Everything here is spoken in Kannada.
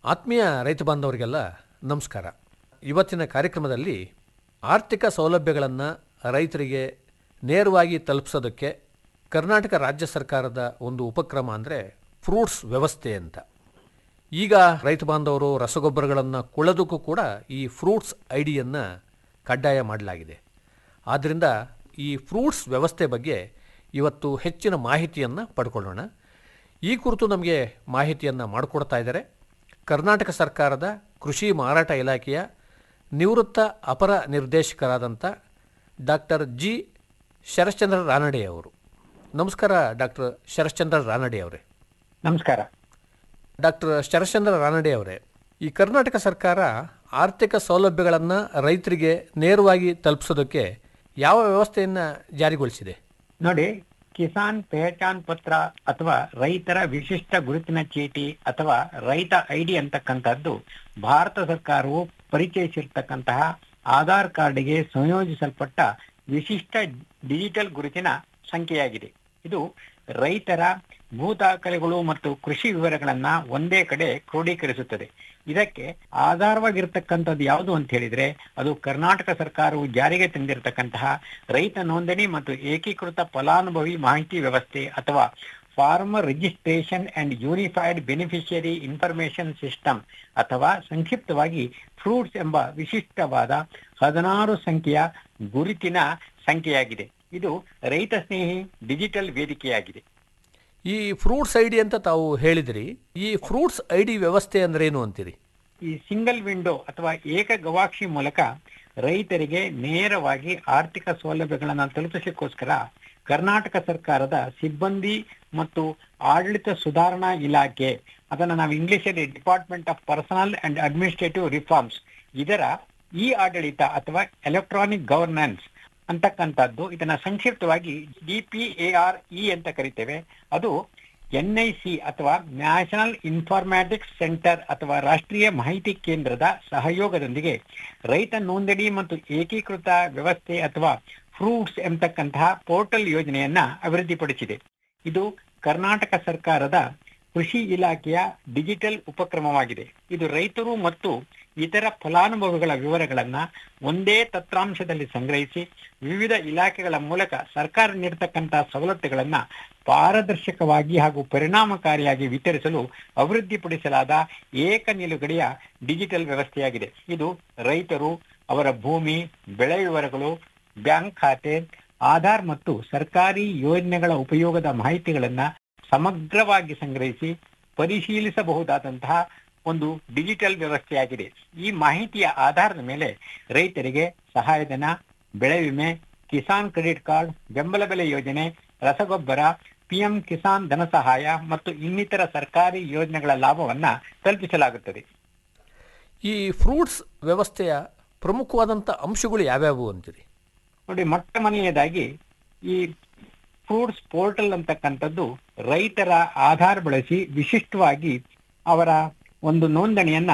ಆತ್ಮೀಯ ರೈತ ಬಾಂಧವರಿಗೆಲ್ಲ ನಮಸ್ಕಾರ ಇವತ್ತಿನ ಕಾರ್ಯಕ್ರಮದಲ್ಲಿ ಆರ್ಥಿಕ ಸೌಲಭ್ಯಗಳನ್ನು ರೈತರಿಗೆ ನೇರವಾಗಿ ತಲುಪಿಸೋದಕ್ಕೆ ಕರ್ನಾಟಕ ರಾಜ್ಯ ಸರ್ಕಾರದ ಒಂದು ಉಪಕ್ರಮ ಅಂದರೆ ಫ್ರೂಟ್ಸ್ ವ್ಯವಸ್ಥೆ ಅಂತ ಈಗ ರೈತ ಬಾಂಧವರು ರಸಗೊಬ್ಬರಗಳನ್ನು ಕೊಳ್ಳೋದಕ್ಕೂ ಕೂಡ ಈ ಫ್ರೂಟ್ಸ್ ಐ ಡಿಯನ್ನು ಕಡ್ಡಾಯ ಮಾಡಲಾಗಿದೆ ಆದ್ದರಿಂದ ಈ ಫ್ರೂಟ್ಸ್ ವ್ಯವಸ್ಥೆ ಬಗ್ಗೆ ಇವತ್ತು ಹೆಚ್ಚಿನ ಮಾಹಿತಿಯನ್ನು ಪಡ್ಕೊಳ್ಳೋಣ ಈ ಕುರಿತು ನಮಗೆ ಮಾಹಿತಿಯನ್ನು ಮಾಡಿಕೊಡ್ತಾ ಇದ್ದಾರೆ ಕರ್ನಾಟಕ ಸರ್ಕಾರದ ಕೃಷಿ ಮಾರಾಟ ಇಲಾಖೆಯ ನಿವೃತ್ತ ಅಪರ ನಿರ್ದೇಶಕರಾದಂಥ ಡಾಕ್ಟರ್ ಜಿ ಶರಶ್ಚಂದ್ರ ರಾನಡೆ ಅವರು ನಮಸ್ಕಾರ ಡಾಕ್ಟರ್ ಶರಶ್ಚಂದ್ರ ರಾನಡೆ ಅವರೇ ನಮಸ್ಕಾರ ಡಾಕ್ಟರ್ ಶರಶ್ಚಂದ್ರ ರಾನಡೆ ಅವರೇ ಈ ಕರ್ನಾಟಕ ಸರ್ಕಾರ ಆರ್ಥಿಕ ಸೌಲಭ್ಯಗಳನ್ನು ರೈತರಿಗೆ ನೇರವಾಗಿ ತಲುಪಿಸೋದಕ್ಕೆ ಯಾವ ವ್ಯವಸ್ಥೆಯನ್ನು ಜಾರಿಗೊಳಿಸಿದೆ ನೋಡಿ ಕಿಸಾನ್ ಪೆಹಚಾನ್ ಪತ್ರ ಅಥವಾ ರೈತರ ವಿಶಿಷ್ಟ ಗುರುತಿನ ಚೀಟಿ ಅಥವಾ ರೈತ ಐಡಿ ಅಂತಕ್ಕಂಥದ್ದು ಭಾರತ ಸರ್ಕಾರವು ಪರಿಚಯಿಸಿರ್ತಕ್ಕಂತಹ ಆಧಾರ್ ಕಾರ್ಡ್ಗೆ ಸಂಯೋಜಿಸಲ್ಪಟ್ಟ ವಿಶಿಷ್ಟ ಡಿಜಿಟಲ್ ಗುರುತಿನ ಸಂಖ್ಯೆಯಾಗಿದೆ ಇದು ರೈತರ ಭೂ ದಾಖಲೆಗಳು ಮತ್ತು ಕೃಷಿ ವಿವರಗಳನ್ನ ಒಂದೇ ಕಡೆ ಕ್ರೋಢೀಕರಿಸುತ್ತದೆ ಇದಕ್ಕೆ ಆಧಾರವಾಗಿರ್ತಕ್ಕಂಥದ್ದು ಯಾವುದು ಅಂತ ಹೇಳಿದ್ರೆ ಅದು ಕರ್ನಾಟಕ ಸರ್ಕಾರವು ಜಾರಿಗೆ ತಂದಿರತಕ್ಕಂತಹ ರೈತ ನೋಂದಣಿ ಮತ್ತು ಏಕೀಕೃತ ಫಲಾನುಭವಿ ಮಾಹಿತಿ ವ್ಯವಸ್ಥೆ ಅಥವಾ farmer registration and unified beneficiary information system ಅಥವಾ ಸಂಕ್ಷಿಪ್ತವಾಗಿ ಫ್ರೂಟ್ಸ್ ಎಂಬ ವಿಶಿಷ್ಟವಾದ ಹದಿನಾರು ಸಂಖ್ಯೆಯ ಗುರುತಿನ ಸಂಖ್ಯೆಯಾಗಿದೆ ಇದು ರೈತ ಸ್ನೇಹಿ ಡಿಜಿಟಲ್ ವೇದಿಕೆಯಾಗಿದೆ ಈ ಫ್ರೂಟ್ಸ್ ಐ ಡಿ ಅಂತ ತಾವು ಹೇಳಿದಿರಿ ಈ ಫ್ರೂಟ್ಸ್ ಐ ಡಿ ವ್ಯವಸ್ಥೆ ಅಂದ್ರೇನು ಅಂತೀರಿ ಈ ಸಿಂಗಲ್ ವಿಂಡೋ ಅಥವಾ ಏಕ ಗವಾಕ್ಷಿ ಮೂಲಕ ರೈತರಿಗೆ ನೇರವಾಗಿ ಆರ್ಥಿಕ ಸೌಲಭ್ಯಗಳನ್ನು ತಲುಪಿಸಲಿಕ್ಕೋಸ್ಕರ ಕರ್ನಾಟಕ ಸರ್ಕಾರದ ಸಿಬ್ಬಂದಿ ಮತ್ತು ಆಡಳಿತ ಸುಧಾರಣಾ ಇಲಾಖೆ ಅದನ್ನು ನಾವು ಇಂಗ್ಲಿಷಲ್ಲಿ department of personnel and administrative reforms ಇದರ ಇ ಆಡಳಿತ ಅಥವಾ ಎಲೆಕ್ಟ್ರಾನಿಕ್ ಗವರ್ನೆನ್ಸ್ ಅಂತಕ್ಕಂಥದ್ದು ಇದನ್ನ ಸಂಕ್ಷಿಪ್ತವಾಗಿ ಡಿಪಿಎಆರ್ ಇ ಅಂತ ಕರಿತೇವೆ ಅದು ಎನ್ಐಸಿ ಅಥವಾ ನ್ಯಾಷನಲ್ ಇನ್ಫಾರ್ಮ್ಯಾಟಿಕ್ಸ್ ಸೆಂಟರ್ ಅಥವಾ ರಾಷ್ಟ್ರೀಯ ಮಾಹಿತಿ ಕೇಂದ್ರದ ಸಹಯೋಗದೊಂದಿಗೆ ರೈತ ನೋಂದಣಿ ಮತ್ತು ಏಕೀಕೃತ ವ್ಯವಸ್ಥೆ ಅಥವಾ ಫ್ರೂಟ್ಸ್ ಎಂಬತಕ್ಕಂತಹ ಪೋರ್ಟಲ್ ಯೋಜನೆಯನ್ನ ಅಭಿವೃದ್ಧಿಪಡಿಸಿದೆ ಇದು ಕರ್ನಾಟಕ ಸರ್ಕಾರದ ಕೃಷಿ ಇಲಾಖೆಯ ಡಿಜಿಟಲ್ ಉಪಕ್ರಮವಾಗಿದೆ ಇದು ರೈತರು ಮತ್ತು ಇತರ ಫಲಾನುಭವಿಗಳ ವಿವರಗಳನ್ನ ಒಂದೇ ತತ್ರಾಂಶದಲ್ಲಿ ಸಂಗ್ರಹಿಸಿ ವಿವಿಧ ಇಲಾಖೆಗಳ ಮೂಲಕ ಸರ್ಕಾರ ನೀಡತಕ್ಕಂತಹ ಸವಲತ್ತುಗಳನ್ನ ಪಾರದರ್ಶಕವಾಗಿ ಹಾಗೂ ಪರಿಣಾಮಕಾರಿಯಾಗಿ ವಿತರಿಸಲು ಅಭಿವೃದ್ಧಿಪಡಿಸಲಾದ ಏಕ ನಿಲುಗಡೆಯ ಡಿಜಿಟಲ್ ವ್ಯವಸ್ಥೆಯಾಗಿದೆ ಇದು ರೈತರು ಅವರ ಭೂಮಿ ಬೆಳೆ ವಿವರಗಳು ಬ್ಯಾಂಕ್ ಖಾತೆ ಆಧಾರ್ ಮತ್ತು ಸರ್ಕಾರಿ ಯೋಜನೆಗಳ ಉಪಯೋಗದ ಮಾಹಿತಿಗಳನ್ನ ಸಮಗ್ರವಾಗಿ ಸಂಗ್ರಹಿಸಿ ಪರಿಶೀಲಿಸಬಹುದಾದಂತಹ ಒಂದು ಡಿಜಿಟಲ್ ವ್ಯವಸ್ಥೆಯಾಗಿದೆ ಈ ಮಾಹಿತಿಯ ಆಧಾರದ ಮೇಲೆ ರೈತರಿಗೆ ಸಹಾಯಧನ ಬೆಳೆ ವಿಮೆ ಕಿಸಾನ್ ಕ್ರೆಡಿಟ್ ಕಾರ್ಡ್ ಬೆಂಬಲ ಬೆಲೆ ಯೋಜನೆ ರಸಗೊಬ್ಬರ ಪಿಎಂ ಕಿಸಾನ್ ಧನ ಸಹಾಯ ಮತ್ತು ಇನ್ನಿತರ ಸರ್ಕಾರಿ ಯೋಜನೆಗಳ ಲಾಭವನ್ನ ತಲುಪಿಸಲಾಗುತ್ತದೆ ಈ ಫ್ರೂಟ್ಸ್ ವ್ಯವಸ್ಥೆಯ ಪ್ರಮುಖವಾದಂಥ ಅಂಶಗಳು ಯಾವ್ಯಾವು ಅಂತೀರಿ ನೋಡಿ ಮೊಟ್ಟ ಮೊದಲನೇದಾಗಿ ಈ ಫ್ರೂಟ್ಸ್ ಪೋರ್ಟಲ್ ಅಂತಕ್ಕಂಥದ್ದು ರೈತರ ಆಧಾರ್ ಬಳಸಿ ವಿಶಿಷ್ಟವಾಗಿ ಅವರ ಒಂದು ನೋಂದಣಿಯನ್ನ